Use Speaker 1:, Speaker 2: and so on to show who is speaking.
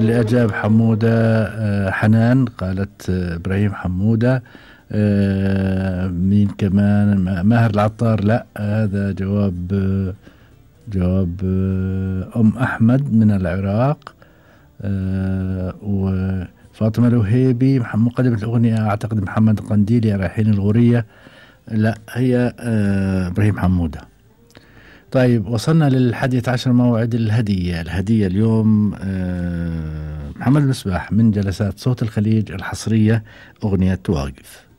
Speaker 1: واللي أجاب حمودة آه، حنان قالت آه، إبراهيم حمودة آه، مين كمان ماهر العطار لا هذا جواب آه، جواب آه، أم أحمد من العراق آه، وفاطمة الوهيبي مح- مقدمة الأغنية أعتقد محمد قنديلي رايحين الغورية لا هي آه، إبراهيم حمودة طيب وصلنا للحادية عشر موعد الهدية الهدية اليوم آه، محمد المسباح من جلسات صوت الخليج الحصرية أغنية واقف